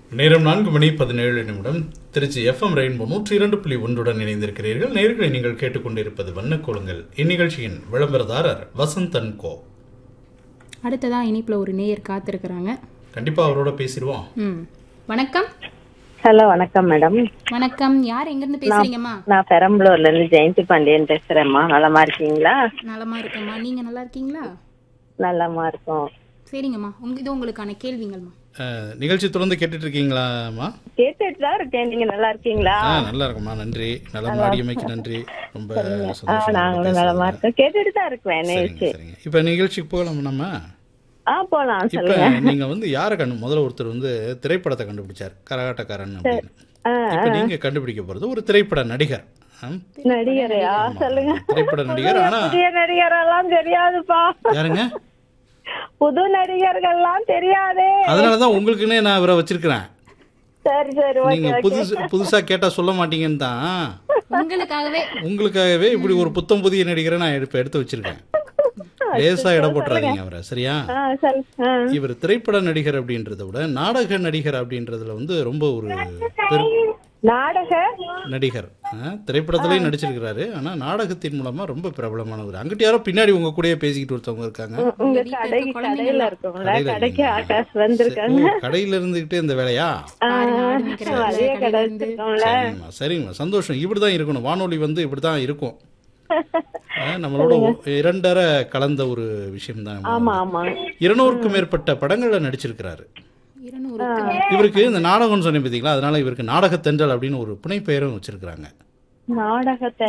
நேரம் நான்கு மணி பதினேழு நிமிடம் திருச்சி எஃப்எம் ரெயின்போ நூற்றி இரண்டு புள்ளி ஒன்றுடன் இணைந்திருக்கிறீர்கள் நேர்களை நீங்கள் கேட்டுக்கொண்டிருப்பது வண்ணக்கோலங்கள் இந்நிகழ்ச்சியின் விளம்பரதாரர் வசந்தன் கோ அடுத்ததா இனிப்புல ஒரு நேயர் காத்திருக்கிறாங்க கண்டிப்பா அவரோட பேசிடுவோம் ம் வணக்கம் ஹலோ வணக்கம் மேடம் வணக்கம் யார் எங்க இருந்து பேசுறீங்கம்மா நான் பெரம்பலூர்ல இருந்து ஜெயந்தி பாண்டியன் பேசுறேம்மா நலமா இருக்கீங்களா நலமா இருக்கேம்மா நீங்க நல்லா இருக்கீங்களா நலமா இருக்கோம் சரிங்கம்மா உங்க இது உங்களுக்கான கேள்விங்கள்மா அஹ், நிகழ்ச்சி தொடர்ந்து கேட்டுட்டு இருக்கீங்களாம்மா கேட்டுட்டு தான் இருக்கேன் நீங்க நல்லா இருக்கீங்களா ஆ நல்லா இருக்கும்மா நன்றி நலம் ஆடியமைக்கு நன்றி ரொம்ப ஆ, சந்தோஷம் நாங்களும் நலமா இருக்கோம் கேட்டுட்டு தான் இருக்கேன் சரிங்க நிகழ்ச்சி சரிங்க இப்ப நிகழ்ச்சிக்கு போகலாம் நம்ம ஆ போலாம் இப்ப சொல்லுங்க நீங்க வந்து யாரை கண்டு முதல்ல ஒருத்தர் வந்து திரைப்படத்தை கண்டுபிடிச்சார் கரகாட்டக்காரன் அப்படின்னு ஆ, இப்ப நீங்க கண்டுபிடிக்க போறது ஒரு திரைப்பட நடிகர் ஆம். நடிகரையா சொல்லுங்க திரைப்பட நடிகர் ஆனா புதிய நடிகரெல்லாம் தெரியாதுப்பா யாருங்க புது நடிகர்கள்லாம் தெரியாதே அதனாலதான் உங்களுக்குன்னே நான் இவரை வச்சிருக்கிறேன் சரி சரி ஓகே நீங்க புதுசு புதுசா கேட்டா சொல்ல மாட்டீங்கன்னு தான் உங்களுக்காகவே உங்களுக்காகவே இப்படி ஒரு புத்தம் புதிய நடிகரை நான் எடுப்பு எடுத்து வச்சிருக்கேன் லேசா இடம் போட்டுறாதீங்க அவரை சரியா ஆ சரி ஆ இவர் திரைப்பட நடிகர் அப்படின்றத விட நாடக நடிகர் அப்படின்றதுல வந்து ரொம்ப ஒரு பெரும் நாடக நடிகர் ஆ, திரைப்படத்திலயும் நடிச்சிருக்கிறாரு ஆனா நாடகத்தின் மூலமா ரொம்ப பிரபலமானவர் அங்கிட்ட யாரோ பின்னாடி உங்க கூடயே பேசிக்கிட்டு ஒருத்தவங்க இருக்காங்க உங்க வீட்டுல கடை இருக்க கடையில இருக்கோம்ல கடையில கடைக்கு இருக்கீங்களா? ஆகாஷ் வந்திருக்காங்க ஓ, கடையில இருந்துகிட்டே இந்த வேலையா பாருங்க, ஆடு மேய்க்கிற வேலை, அதே கடை கடையில இருந்து. வச்சிருக்கோம்ல சரிங்கம்மா சரிங்கம்மா சந்தோஷம் இப்படிதான் இருக்கணும் வானொலி வந்து இப்படிதான் இருக்கும் ஆ, நம்மளோட இரண்டரை கலந்த ஒரு விஷயம் தான் ஆமா ஆமா இருநூறுக்கும் மேற்பட்ட படங்கள்ல நடிச்சிருக்கிறாரு இருநூறுக்கு மேல. இவருக்கு இந்த நாடகம்னு சொன்னேன் பார்த்தீங்களா அதனால இவருக்கு நாடகத்தென்றல் அப்படின்னு ஒரு புனைப்பெயரும் வச்சிருக்கிறாங்க நாடகத்தை